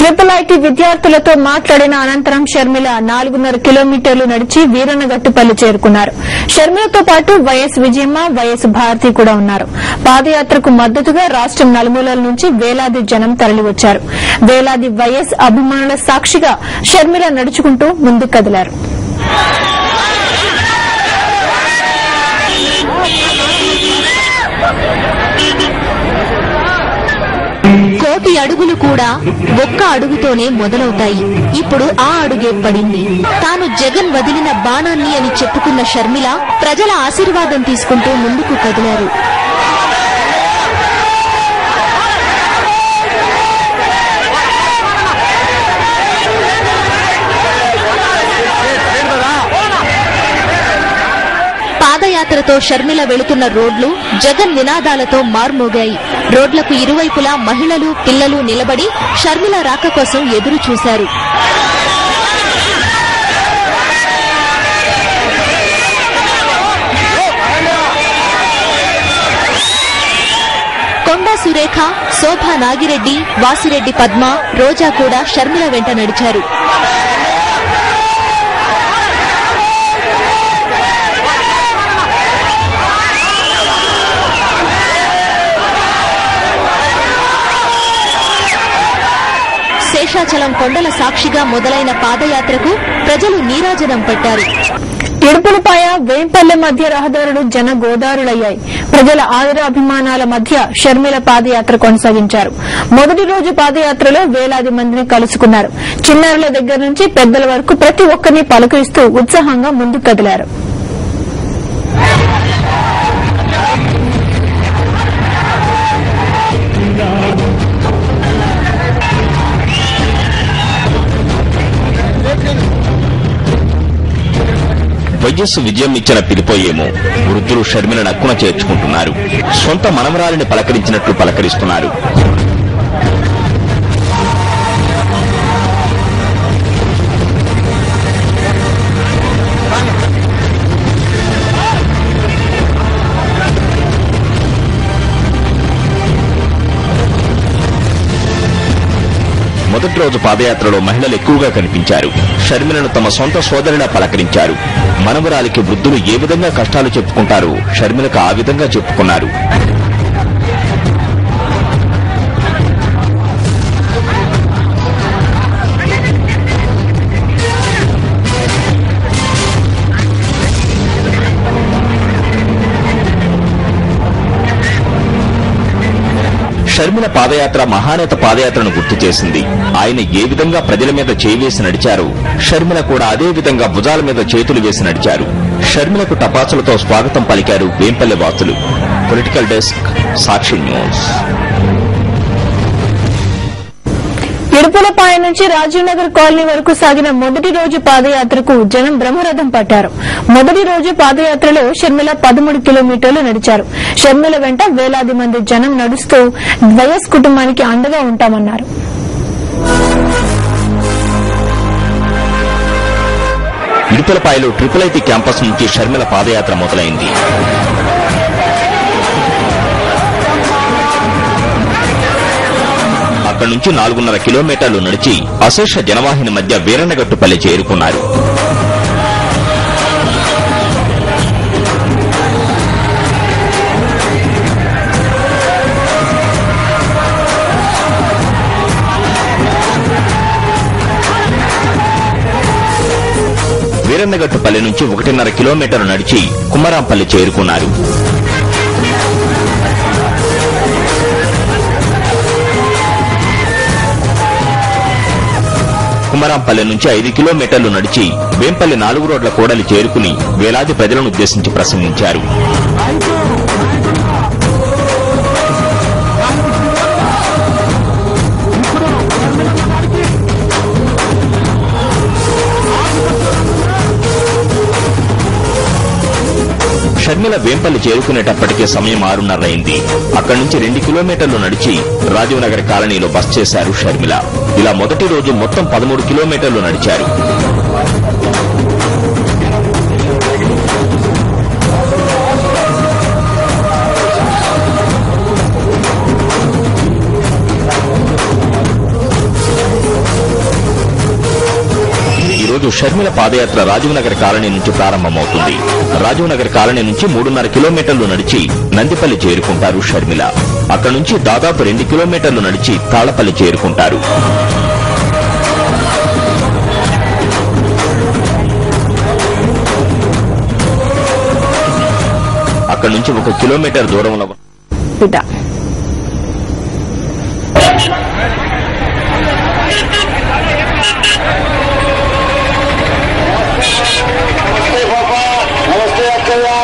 triple IT విద్యార్థులతో మాట్లాడిన అనంతరం షర్మిల నాలుగున్నర కిలోమీటర్లు నడిచి వీరన్నగట్టుపల్లి చేరుకున్నారు షర్మిలతో పాటు వైఎస్ విజయమ్మ వైఎస్ భారతి కూడా ఉన్నారు పాదయాత్రకు మద్దతుగా రాష్ట్రం నలుమూలల నుంచి వేలాది జనం తరలివచ్చారు వేలాది వైఎస్ అభిమానుల సాక్షిగా షర్మిల నడుచుకుంటూ ముందుకు కదిలారు కోటి అడుగులు కూడా ఒక్క అడుగుతోనే మొదలవుతాయి ఇప్పుడు ఆ అడుగే పడింది తాను జగన్ వదిలిన బాణాన్ని అని చెప్పుకున్న షర్మిల ప్రజల ఆశీర్వాదం తీసుకుంటూ ముందుకు కదిలారు పాదయాత్రతో షర్మిల వెళుతున్న రోడ్లు జగన్ నినాదాలతో మార్మోగాయి రోడ్లకు ఇరువైపులా మహిళలు పిల్లలు నిలబడి షర్మిల రాక కోసం ఎదురు చూశారు కొండా సురేఖ శోభా నాగిరెడ్డి వాసిరెడ్డి పద్మ రోజా కూడా షర్మిల వెంట నడిచారు శేషాచలం కొండల సాక్షిగా మొదలైన పాదయాత్రకు ప్రజలు నీరాజనం పట్టారు ఇడుపులపాయ వేంపల్లె మధ్య రహదారులు జన గోదారులయ్యాయి ప్రజల ఆదరాభిమానాల మధ్య షర్మిల పాదయాత్ర కొనసాగించారు మొదటి రోజు పాదయాత్రలో వేలాది మందిని కలుసుకున్నారు చిన్నారుల దగ్గర నుంచి పెద్దల వరకు ప్రతి ఒక్కరిని పలకరిస్తూ ఉత్సాహంగా ముందుకు కదిలారు వైఎస్ విజయం ఇచ్చిన పిలిపోయేమో వృద్ధులు షర్మిల నక్కున చేర్చుకుంటున్నారు సొంత మనమరాలిని పలకరించినట్లు పలకరిస్తున్నారు మొదటి రోజు పాదయాత్రలో మహిళలు ఎక్కువగా కనిపించారు షర్మిలను తమ సొంత సోదరిలా పలకరించారు మనవరాలికి వృద్ధులు ఏ విధంగా కష్టాలు చెప్పుకుంటారో షర్మిలకు ఆ విధంగా చెప్పుకున్నారు షర్మిల పాదయాత్ర మహానేత పాదయాత్రను గుర్తు చేసింది ఆయన ఏ విధంగా ప్రజల మీద చేయి వేసి నడిచారో షర్మిల కూడా అదే విధంగా భుజాల మీద చేతులు వేసి నడిచారు షర్మిలకు టపాసులతో స్వాగతం పలికారు వేంపల్లె వాసులు political desk Sakshi news Idupulapaya నుంచి రాజీవ్ నగర్ కాలనీ వరకు సాగిన మొదటి రోజు పాదయాత్రకు జనం బ్రహ్మరథం పట్టారు మొదటి రోజు పాదయాత్రలో షర్మిల పదమూడు కిలోమీటర్లు నడిచారు షర్మిల వెంట వేలాది మంది జనం నడుస్తూ వైఎస్ కుటుంబానికి అండగా ఉంటామన్నారు ఇడుపులపాయలో ట్రిపుల్ ఐటీ క్యాంపస్ నుంచి షర్మిల పాదయాత్ర మొదలైంది అక్కడి నుంచి నాలుగున్నర కిలోమీటర్లు నడిచి అశేష జనవాహిని మధ్య వీరన్నగట్టుపల్లి చేరుకున్నారు వీరన్నగట్టుపల్లి నుంచి ఒకటిన్నర కిలోమీటర్లు నడిచి కుమ్మరాంపల్లి చేరుకున్నారు కుమ్మరాంపల్లి నుంచి ఐదు కిలోమీటర్లు నడిచి వేంపల్లి నాలుగు రోడ్ల కూడలి చేరుకుని వేలాది ప్రజలను ఉద్దేశించి ప్రసంగించారు షర్మిల వేంపల్లి చేరుకునేటప్పటికే సమయం ఆరున్నరైంది అక్కడి నుంచి రెండు కిలోమీటర్లు నడిచి రాజీవ్ నగర్ కాలనీలో బస్ చేశారు షర్మిల ఇలా మొదటి రోజు మొత్తం పదమూడు కిలోమీటర్లు నడిచారు రోజు షర్మిల పాదయాత్ర రాజీవ్ నగర్ కాలనీ నుంచి ప్రారంభమవుతుంది రాజీవ్ నగర్ కాలనీ నుంచి మూడున్నర కిలోమీటర్లు నడిచి నందిపల్లి చేరుకుంటారు షర్మిల అక్కడ నుంచి దాదాపు రెండు కిలోమీటర్లు నడిచి తాళపల్లి చేరుకుంటారు అక్కడ నుంచి ఒక కిలోమీటర్ దూరంలో బిడ్డ నమస్తే పాప నమస్తే అక్కయ్య